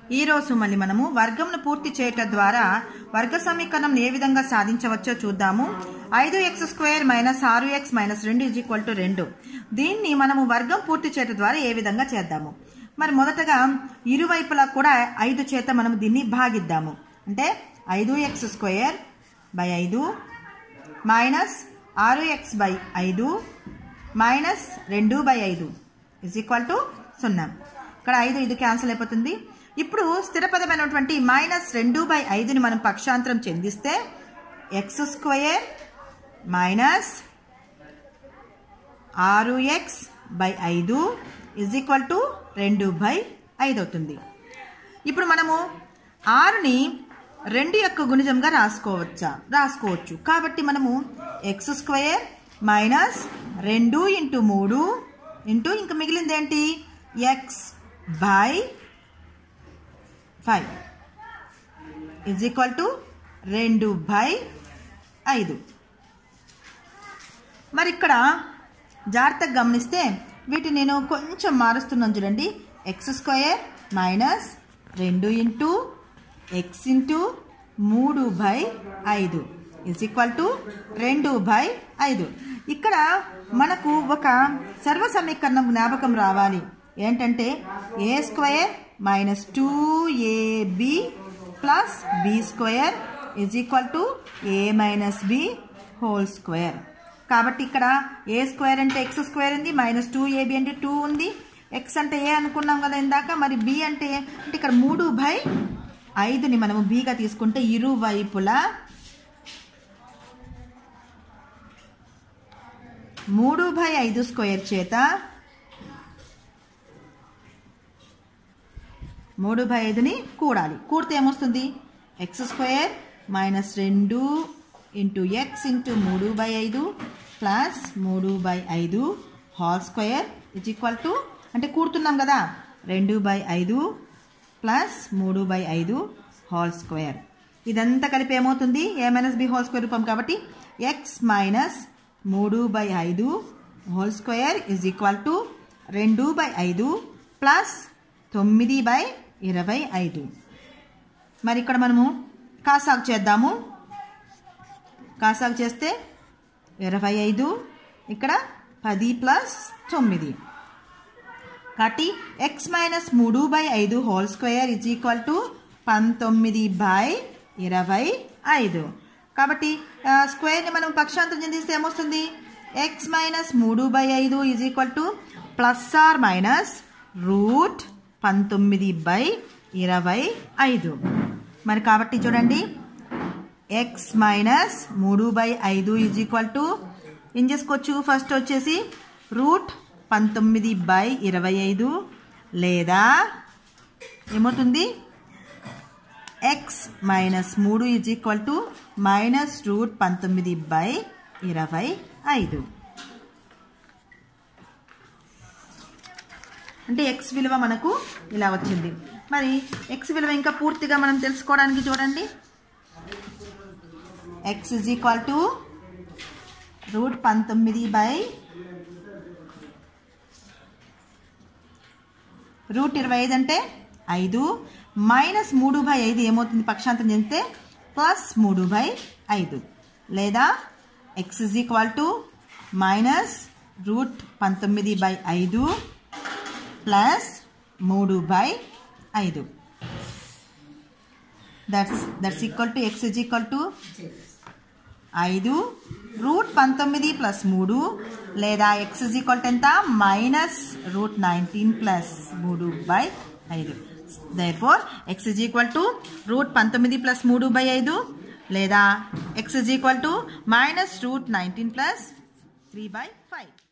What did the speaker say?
ఈ రోజు మళ్ళీ మనము వర్గంను పూర్తి చేయటం ద్వారా వర్గ సమీకరణం ఏ విధంగా సాధించవచ్చో చూద్దాము ఐదు ఎక్స్ స్క్వేర్ మైనస్ ఆరు ఎక్స్ మైనస్ రెండు ఈజ్ ఈక్వల్ టు రెండు దీన్ని మనము వర్గం పూర్తి చేయటం ద్వారా ఏ విధంగా చేద్దాము మరి మొదటగా ఇరువైపులా కూడా ఐదు చేత మనం దీన్ని భాగిద్దాము అంటే ఐదు ఎక్స్ స్క్వేర్ బై ఐదు మైనస్ ఆరు ఎక్స్ బై ఐదు మైనస్ రెండు బై ఐదు ఇజ్ ఈక్వల్ టు సున్నా ఇక్కడ ఐదు ఇది క్యాన్సిల్ అయిపోతుంది ఇప్పుడు స్థిరపదమైనటువంటి మైనస్ రెండు బై ఐదుని మనం పక్షాంతరం చెందిస్తే ఎక్స్ స్క్వేర్ మైనస్ ఆరు ఎక్స్ బై ఐదు ఇజ్ ఈక్వల్ టు రెండు బై ఐదు అవుతుంది ఇప్పుడు మనము ఆరుని రెండు యొక్క గుణిజంగా రాసుకోవచ్చా రాసుకోవచ్చు కాబట్టి మనము ఎక్స్ స్క్వేర్ మైనస్ రెండు ఇంటూ మూడు ఇంటూ ఇంకా మిగిలింది ఏంటి x by five is equal to రెండు బై ఐదు మరి ఇక్కడ జాగ్రత్తగా గమనిస్తే వీటిని నేను కొంచెం మారుస్తున్నాను చూడండి ఎక్స్ స్క్వేర్ మైనస్ రెండు ఇంటూ ఎక్స్ ఇంటూ మూడు బై ఐదు ఇజ్ ఈక్వల్ టు రెండు బై ఐదు ఇక్కడ మనకు ఒక సర్వ సమీకరణం జ్ఞాపకం రావాలి ఏంటంటే a square minus two a b plus b square is equal to a minus b whole square కాబట్టి ఇక్కడ ఏ స్క్వేర్ అంటే ఎక్స్ స్క్వేర్ ఉంది మైనస్ టూ ఏబి అంటే టూ ఉంది ఎక్స్ అంటే ఏ అనుకున్నాం కదా ఇందాక మరి బి అంటే అంటే ఇక్కడ మూడు బై ఐదుని మనము బీగా తీసుకుంటే ఇరువైపులా మూడు బై ఐదు స్క్వేర్ చేత మూడు బై ఐదుని కూడాలి కూడితే ఏమొస్తుంది ఎక్స్ స్క్వేర్ మైనస్ రెండు ఇంటూ ఎక్స్ ఇంటూ మూడు బై ఐదు ప్లస్ మూడు బై ఐదు whole square is equal to అంటే కూడుతున్నాం కదా రెండు బై ఐదు ప్లస్ మూడు బై ఐదు హోల్ స్క్వేర్ ఇదంతా కలిపి ఏమవుతుంది a minus b whole square రూపం కాబట్టి ఎక్స్ మైనస్ మూడు బై ఐదు whole square is equal to రెండు బై ఐదు ప్లస్ తొమ్మిది బై ఇరవై ఐదు మరి ఇక్కడ మనము కాసాగు చేద్దాము కాసాగు చేస్తే ఇరవై ఐదు ఇక్కడ పది ప్లస్ తొమ్మిది కాబట్టి ఎక్స్ మైనస్ మూడు బై ఐదు whole square is equal to పంతొమ్మిది బై ఇరవై ఐదు కాబట్టి స్క్వేర్ని మనం పక్షాంతరం చెందిస్తే ఏమొస్తుంది ఎక్స్ మైనస్ మూడు బై ఐదు is equal to plus or minus root పంతొమ్మిది బై ఇరవై ఐదు మరి కాబట్టి చూడండి ఎక్స్ మైనస్ మూడు బై ఐదు ఈజ్ ఈక్వల్ టు ఏం చేసుకోవచ్చు ఫస్ట్ వచ్చేసి రూట్ పంతొమ్మిది బై ఇరవై ఐదు లేదా ఏమవుతుంది ఎక్స్ మైనస్ మూడు is equal to minus root పంతొమ్మిది బై ఇరవై ఐదు అంటే ఎక్స్ విలువ మనకు ఇలా వచ్చింది మరి ఎక్స్ విలువ ఇంకా పూర్తిగా మనం తెలుసుకోవడానికి చూడండి x is equal to root పంతొమ్మిది బై రూట్ ఇరవై ఐదు అంటే ఐదు మైనస్ మూడు బై ఐదు ఏమవుతుంది పక్షాంతరం చెందితే ప్లస్ మూడు బై ఐదు లేదా x is equal to minus root పంతొమ్మిది బై ఐదు ప్లస్ మూడు బై ఐదు that's that's equal to x is equal to ఐదు రూట్ పంతొమ్మిది ప్లస్ మూడు లేదా ఎక్స్ ఇజ్ ఈక్వల్ టు ఎంత మైనస్ రూట్ నైన్టీన్ ప్లస్ మూడు బై ఐదు therefore x is equal to root పంతొమ్మిది ప్లస్ మూడు బై ఐదు లేదా x is equal to minus root nineteen plus three by five